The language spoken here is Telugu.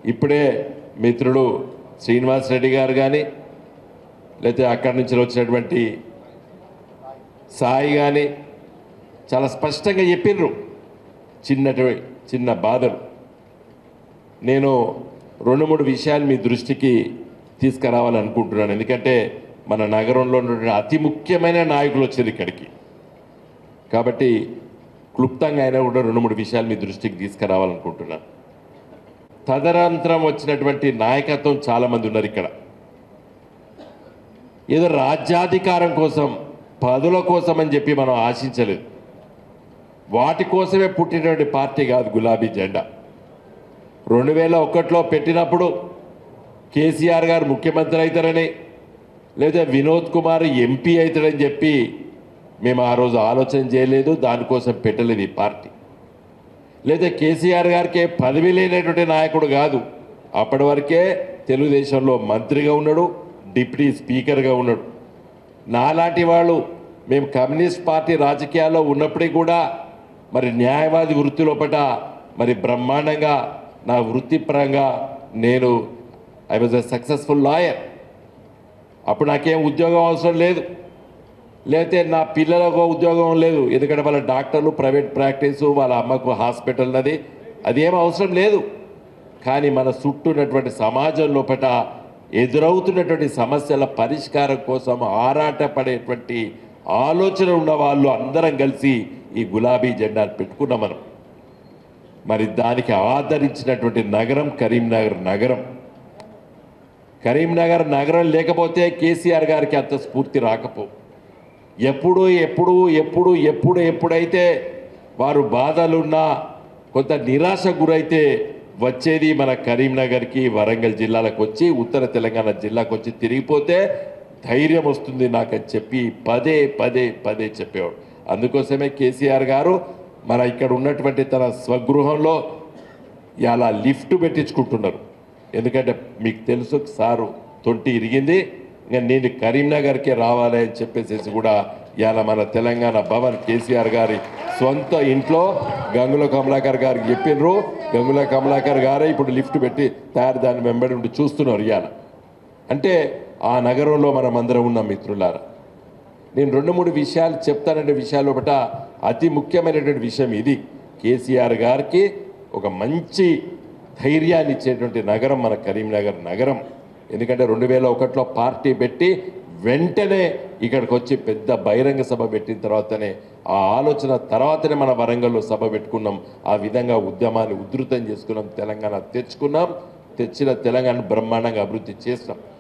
ఇప్పుడే మిత్రుడు శ్రీనివాస్ రెడ్డి గారు కానీ లేకపోతే అక్కడి నుంచి వచ్చినటువంటి సాయి కానీ చాలా స్పష్టంగా చెప్పిండ్రు చిన్నటి చిన్న బాధలు నేను రెండు మూడు విషయాలు మీ దృష్టికి తీసుకురావాలనుకుంటున్నాను ఎందుకంటే మన నగరంలో ఉన్నటువంటి అతి ముఖ్యమైన నాయకులు వచ్చారు ఇక్కడికి కాబట్టి క్లుప్తంగా అయినా కూడా రెండు మూడు విషయాలు మీ దృష్టికి తీసుకురావాలనుకుంటున్నాను తదనంతరం వచ్చినటువంటి నాయకత్వం చాలామంది ఉన్నారు ఇక్కడ ఏదో రాజ్యాధికారం కోసం పదుల కోసం అని చెప్పి మనం ఆశించలేదు వాటి కోసమే పుట్టినటువంటి పార్టీ కాదు గులాబీ జెండా రెండు వేల ఒకటిలో పెట్టినప్పుడు కేసీఆర్ గారు ముఖ్యమంత్రి అవుతారని లేదా వినోద్ కుమార్ ఎంపీ అవుతాడని చెప్పి మేము ఆ రోజు ఆలోచన చేయలేదు దానికోసం పెట్టలేదు ఈ పార్టీ లేదా కేసీఆర్ గారికి పదవి లేనటువంటి నాయకుడు కాదు అప్పటి వరకే తెలుగుదేశంలో మంత్రిగా ఉన్నాడు డిప్యూటీ స్పీకర్గా ఉన్నాడు నాలాంటి వాళ్ళు మేము కమ్యూనిస్ట్ పార్టీ రాజకీయాల్లో ఉన్నప్పటికీ కూడా మరి న్యాయవాది వృత్తి లోపట మరి బ్రహ్మాండంగా నా వృత్తిపరంగా నేను I was a successful lawyer అప్పుడు నాకేం ఉద్యోగం అవసరం లేదు లేకపోతే నా పిల్లలకు ఉద్యోగం లేదు ఎందుకంటే వాళ్ళ డాక్టర్లు ప్రైవేట్ ప్రాక్టీసు వాళ్ళ అమ్మకు హాస్పిటల్ అది అదేం అవసరం లేదు కానీ మన చుట్టూ ఉన్నటువంటి సమాజం లోపట ఎదురవుతున్నటువంటి సమస్యల పరిష్కారం కోసం ఆరాటపడేటువంటి ఆలోచన ఉన్న వాళ్ళు అందరం కలిసి ఈ గులాబీ జెండాను పెట్టుకున్నాం మనం మరి దానికి ఆదరించినటువంటి నగరం కరీంనగర్ నగరం కరీంనగర్ నగరం లేకపోతే కేసీఆర్ గారికి అంత స్ఫూర్తి రాకపో ఎప్పుడు ఎప్పుడు ఎప్పుడు ఎప్పుడు ఎప్పుడైతే వారు బాధలున్నా కొంత నిరాశ గురైతే వచ్చేది మన కరీంనగర్కి వరంగల్ జిల్లాలకు వచ్చి ఉత్తర తెలంగాణ జిల్లాకు వచ్చి తిరిగిపోతే ధైర్యం వస్తుంది నాకని చెప్పి పదే పదే పదే చెప్పేవాడు అందుకోసమే కేసీఆర్ గారు మన ఇక్కడ ఉన్నటువంటి తన స్వగృహంలో ఇలా లిఫ్ట్ పెట్టించుకుంటున్నారు ఎందుకంటే మీకు తెలుసు సారు తొంటి ఇరిగింది ఇంకా నేను కరీంనగర్కే రావాలి అని చెప్పేసి కూడా ఇవాళ మన తెలంగాణ భవన్ కేసీఆర్ గారి సొంత ఇంట్లో గంగుల కమలాకర్ గారికి చెప్పినారు గంగుల కమలాకర్ గారే ఇప్పుడు లిఫ్ట్ పెట్టి తయారు దాన్ని వెంబడి ఉండి చూస్తున్నారు ఇవాళ అంటే ఆ నగరంలో మనం అందరం ఉన్నాం మిత్రులారా నేను రెండు మూడు విషయాలు చెప్తానంటే విషయాలు ఒకట అతి ముఖ్యమైనటువంటి విషయం ఇది కేసీఆర్ గారికి ఒక మంచి ధైర్యాన్ని ఇచ్చేటువంటి నగరం మన కరీంనగర్ నగరం ఎందుకంటే రెండు వేల ఒకటిలో పార్టీ పెట్టి వెంటనే ఇక్కడికి వచ్చి పెద్ద బహిరంగ సభ పెట్టిన తర్వాతనే ఆ ఆలోచన తర్వాతనే మన వరంగల్లో సభ పెట్టుకున్నాం ఆ విధంగా ఉద్యమాన్ని ఉధృతం చేసుకున్నాం తెలంగాణ తెచ్చుకున్నాం తెచ్చిన తెలంగాణ బ్రహ్మాండంగా అభివృద్ధి చేసినాం